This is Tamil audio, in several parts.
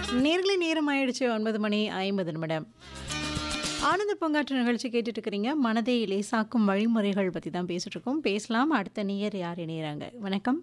நேர்களை நேரம் ஆயிடுச்சு ஒன்பது மணி ஐம்பது நிமிடம் ஆனந்த பூங்காற்று நிகழ்ச்சி கேட்டுட்டு இருக்கிறீங்க மனதை லேசாக்கும் வழிமுறைகள் பற்றி தான் பேசிட்டு இருக்கோம் பேசலாம் அடுத்த நேயர் யார் இணையறாங்க வணக்கம்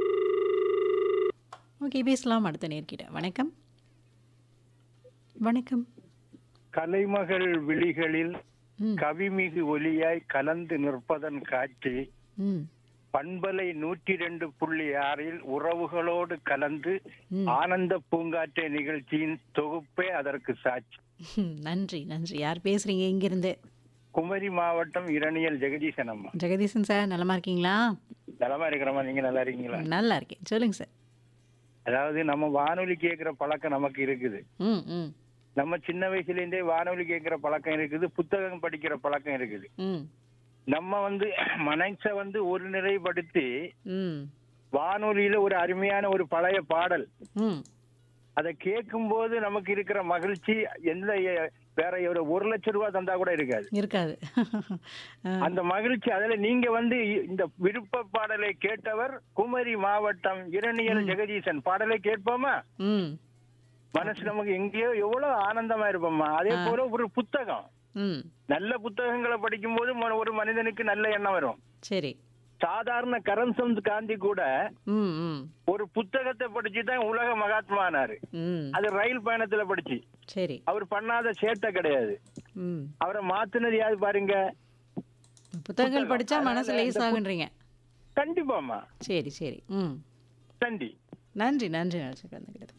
ஓகே பேசலாம் அடுத்த நேர்கிட்ட வணக்கம் வணக்கம் கலைமகள் விழிகளில் ம் கவிமிகு ஒலியாய் கலந்து நிற்பதன் காட்சி ம் பண்பலை நூற்றி ரெண்டு புள்ளி ஆறில் உறவுகளோடு கலந்து ம். ஆனந்த பூங்காற்றை நிகழ்ச்சியின் தொகுப்பே அதற்கு சாட்சி ம், நன்றி நன்றி யார் பேசுறீங்க இங்கிருந்து குமரி மாவட்டம் இரணியல் ஜெகதீசன் அம்மா ஜெகதீசன் சார் நலமா இருக்கீங்களா நலமா இருக்கிறமா நீங்க நல்லா இருக்கீங்களா நல்லா இருக்கேன் சொல்லுங்க சார் அதாவது நம்ம வானொலி கேட்கிற பழக்கம் நமக்கு இருக்குது ம் ம் நம்ம சின்ன வயசுல இருந்தே வானொலி கேட்கிற பழக்கம் இருக்குது புத்தகம் படிக்கிற பழக்கம் இருக்குது ம் நம்ம வந்து மனசை வந்து ஒரு நிலைப்படுத்தி ம் வானொலியில ஒரு அருமையான ஒரு பழைய பாடல் ம் அதை கேட்கும்போது நமக்கு இருக்கிற மகிழ்ச்சி எந்த எ- வேற ஒரு ஒரு லட்சம் ரூபாய் தந்தா கூட இருக்காது இருக்காது ஆ, அந்த மகிழ்ச்சி அதுல நீங்க வந்து இ- இந்த விருப்ப பாடலை கேட்டவர் குமரி மாவட்டம் இரணியல் ஜெகதீசன் பாடலை கேட்போமா ம் மனசு நமக்கு எங்கேயோ எவ்வளவு ஆனந்தமா இருப்போமா அதே போல ஒரு புத்தகம் ம் நல்ல புத்தகங்களை படிக்கும்போது ம- ஒரு மனிதனுக்கு நல்ல எண்ணம் வரும் சரி சாதாரண கரம்சந்த் காந்தி கூட ம் ம் ஒரு புத்தகத்தை படிச்சு தான் உலக மகாத்மா ஆனாரு ம் அது ரயில் பயணத்துல படிச்சு சரி அவர் பண்ணாத சேட்டை கிடையாது ம் அவரை மாத்துனது யாரு பாருங்க புத்தகங்கள் படித்தா அதனால மனசு இந்த லேஸ் ஆகுன்றீங்க கண்டிப்பாமா சரி சரி ம் நன்றி நன்றி நன்றி நிகழ்ச்சி கலந்துக்கிட்டதுக்கு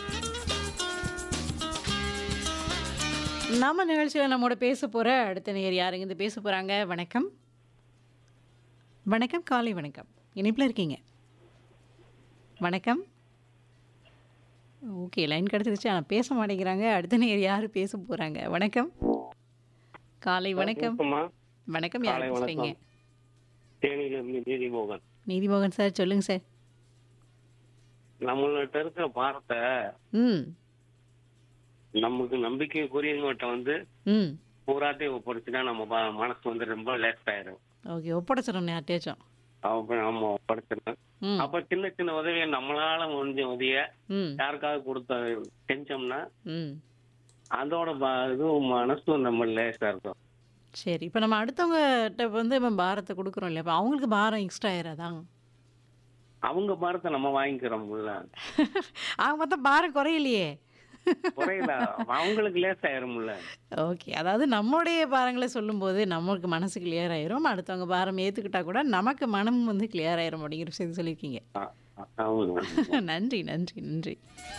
நம்ம நிகழ்ச்சியில் நம்மோட பேச போகிற அடுத்த நேர் யாருங்க இருந்து பேச போகிறாங்க வணக்கம் வணக்கம் காலை வணக்கம் இணைப்பில் இருக்கீங்க வணக்கம் ஓகே லைன் கிடச்சிருச்சு ஆனால் பேச மாட்டேங்கிறாங்க அடுத்த நேர் யார் பேச போகிறாங்க வணக்கம் காலை வணக்கம் வணக்கம்மா வணக்கம் யார் காலை பேசுகிறீங்க வணக்கம். தேனியிலிருந்து நீதிமோகன் நீதிமோகன் சார் சொல்லுங்க சார் நம்மள்கிட்ட இருக்கிற பாரத்தை ம் நமக்கு நம்பிக்கைக்குரியவங்ககிட்ட வந்து ம் பூராத்தையும் ஒப்படைச்சுன்னா நம்ம ப- மனசு வந்து ரொம்ப லேஸ் ஆயிடும் ஓகே ஒப்படைச்சிடும் யார்ட்டேச்சும் அப்ப நம்ம ஒப்படைச்சிடணும் ம் அப்ப சின்ன சின்ன உதவியை நம்மளால முடிஞ்ச உதவிய ம் யாருக்காவது கொடுத்த செஞ்சோம்னா ம் அதோட ப- இதுவும் மனசும் நம்ம லேசா இருக்கும் சரி இப்போ நம்ம அடுத்தவங்ககிட்ட வந்து நம்ம பாரத்தை கொடுக்குறோம் இல்லையா அப்போ அவங்களுக்கு பாரம் எக்ஸ்ட்ரா ஆயிராதான் அவங்க பாரத்தை நம்ம வாங்கிக்கிறோம்ல அவங்க பார்த்தா பாரம் குறையிலையே குறையில அவங்களுக்கு லேஸ் ஆயிரும்ல ஓகே அதாவது நம்மளுடைய பாரங்களை சொல்லும்போது நம்மளுக்கு மனசு கிளியர் ஆயிரும் அடுத்தவங்க பாரம் ஏற்றுக்கிட்டா கூட நமக்கு மனம் வந்து கிளியர் ஆயிரும் அப்படிங்கிற விஷயத்தை சொல்லியிருக்கீங்க அ- அ- அவங்க நன்றி நன்றி நன்றி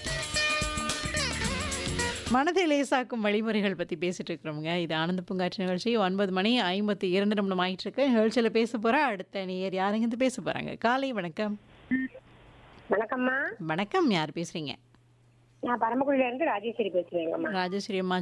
மனதை லேசாக்கும் வழிமுறைகள் பற்றி பேசிட்டு இருக்கிறோமுங்க இது ஆனந்த பூங்காற்று நிகழ்ச்சி ஒன்பது மணி ஐம்பத்தி இரண்டு நிமிடம் ஆயிட்டு இருக்கு நிகழ்ச்சியில் பேச போகிற அடுத்த நேயர் யாருங்க இருந்து பேச போகிறாங்க காலை வணக்கம் வணக்கம்மா வணக்கம் யார் பேசுகிறீங்க நான் பரமக்குடியில இருந்து ராஜேஸ்வரி பேசுறேங்கம்மா ராஜஸ்ரீ அம்மா